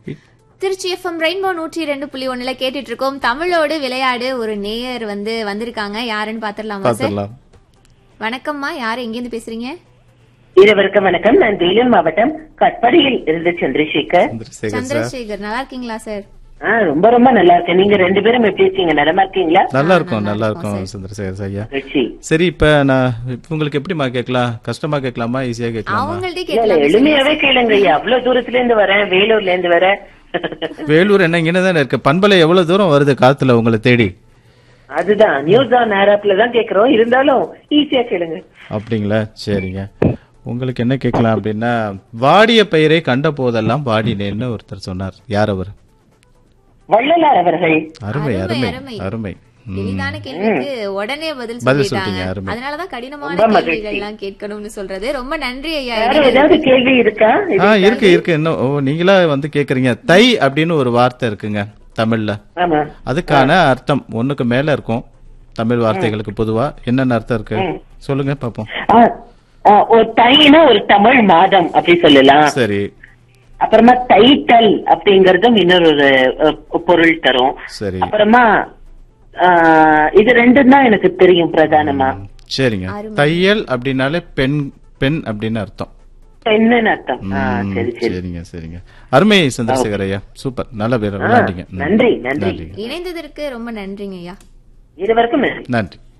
Trichy FM rainbow நூற்றி ரெண்டு புள்ளி ஒண்ணுல கேட்டுட்டு இருக்கோம் தமிழோடு விளையாடு ஒரு நேயர் வந்து வந்திருக்காங்க யாருன்னு பாத்துடலாமா சார் பாத்துடலாம் வணக்கம்மா யாரு எங்க இருந்து பேசுறீங்க இருவருக்கும் வணக்கம் நான் வேலூர் மாவட்டம் கட்பாடியில் இருந்து சந்திரசேகர் சந்திரசேகர் சார் சந்திரசேகர் நல்லா இருக்கீங்களா சார் ஆ, ரொம்ப ரொம்ப நல்லா இருக்கேன் நீங்க ரெண்டு பேரும் எப்படி இருக்கீங்க நலமா இருக்கீங்களா நல்லா இருக்கும் நல்லா இருக்கும் சந்திரசேகர் சார் ஐயா ருச்சி சரி இப்ப நான் இப்ப உங்களுக்கு எப்படிமா கேட்கலாம் கஷ்டமா கேட்கலாமா ஈஸியா கேட்கலாமா அவங்கள்ட்ட இல்ல, இல்ல, கேட்கலாம் எளிமையாவே கேளுங்க ஐயா அவ்வளவு தூரத்துல இருந்து வரேன் வேலூர்ல இருந்து வரேன் வேலூர் என்ன இங்கே தானே இருக்கு பண்பலை எவ்வளவு தூரம் வருது காத்துல உங்களை தேடி அதுதான் நியூஸ் ஆன் ஆப்ல தான் கேக்குறோம் இருந்தாலும் ஈஸியா கேளுங்க அப்படிங்களா சரிங்க உங்களுக்கு என்ன கேட்கலாம் அப்படின்னா வாடிய பெயரை கண்ட போதெல்லாம் வாடினேன்னு ஒருத்தர் சொன்னார் யார் அவர் வள்ளலார் அவர்கள் அருமை அருமை, அருமை அருமை. அருமை ம். எளிதான கேள்விக்கு உடனே பதில் பதில் சொல்லிட்டாங்க சொல்லிட்டீங்க, அருமை. அதனாலதான் கடினமான ரொம்ப மகிழ்ச்சி. கேள்விகள் எல்லாம் கேட்கணும்னு சொல்றது ரொம்ப நன்றி ஐயா வேற ஏதாவது கேள்வி இருக்கா ஆ இருக்கு இருக்கு இன்னும் ஓ நீங்களா வந்து கேக்குறீங்க தை அப்படின்னு ஒரு வார்த்தை இருக்குங்க தமிழ்ல ஆமா அதுக்கான அர்த்தம் ஒண்ணுக்கு மேல இருக்கும் தமிழ் வார்த்தைகளுக்கு பொதுவா என்னென்ன அர்த்தம் இருக்கு சொல்லுங்க பாப்போம் ஆ, ஆ, ஒரு தைனா ஒரு தமிழ் மாதம் அப்படி சொல்லலாம் சரி அப்புறமா தைத்தல் அப்படிங்கறதும் இன்னொரு ஒரு, அஹ், பொருள் தரும் சரி அப்புறமா ஆ, இது ரெண்டும் தான் எனக்கு தெரியும் பிரதானமா ம், சரிங்க தையல் அப்படின்னாலே பெண் பெண் அப்படின்னு அர்த்தம் என்னன்னு அர்த்தம் ஆ, ம், சரி சரி சரிங்க சரிங்க அருமை சந்திரசேகர் ஐயா சூப்பர் நல்ல பேர் விளையாண்டீங்க ம். நன்றி நன்றி நன்றிங்க இணைந்ததற்கு ரொம்ப நன்றிங்க ஐயா இருவருக்கும் நன்றி நன்றி